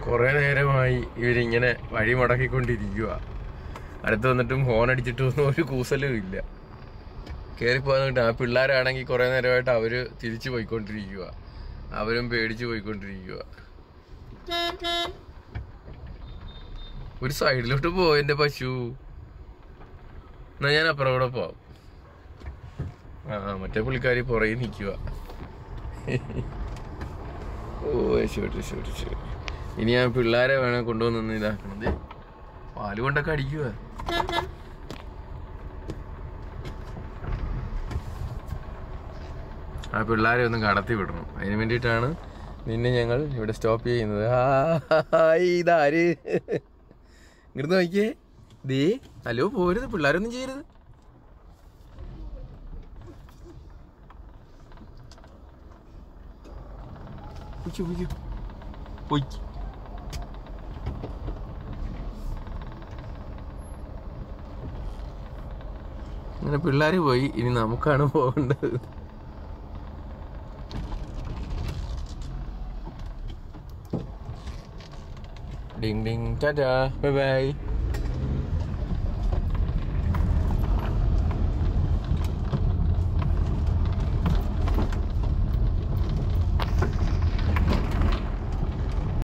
കുറെ നേരമായി ഇവരിങ്ങനെ വഴി മുടക്കിക്കൊണ്ടിരിക്കുക അടുത്ത് വന്നിട്ടും ഹോൺ അടിച്ചിട്ടൊന്നും ഒരു കൂസലും ഇല്ല കയറിപ്പോകാൻ ആ പിള്ളേരാണെങ്കിൽ കുറെ നേരമായിട്ട് അവര് തിരിച്ചു പോയിക്കൊണ്ടിരിക്കുക അവരും പേടിച്ചു പോയിക്കൊണ്ടിരിക്കുക ഒരു സൈഡിലോട്ട് പോ എന്റെ പശു എന്നാ ഞാൻ അപ്പുറം കൂടെ പോവാം ആ മറ്റേ പുള്ളിക്കാരി പുറകെ നിൽക്കുക ഓ ശരി ശരി ശരി ഇനി ഞാൻ പിള്ളേരെ വേണം കൊണ്ടുവന്ന് ഇതാക്കണത് പാല് കൊണ്ടൊക്കെ അടിക്കുക ആ പിള്ളേരെ ഒന്ന് കടത്തി വിടണം അതിന് വേണ്ടിയിട്ടാണ് നിന്നെ ഞങ്ങൾ ഇവിടെ സ്റ്റോപ്പ് ചെയ്യുന്നത് ഹായ് ഇതാര് ഇങ്ങോട്ട് നോക്കിയേ ദേ ഹലോ പോരുത് പിള്ളേരൊന്നും ചെയ്യരുത് പൊയ്ക്കോ, പൊയ്ക്കോ. പൊയ്ക്ക്. അങ്ങനെ പിള്ളേര് പോയി ഇനി നമുക്കാണ് പോകേണ്ടത് ding ding tata bye by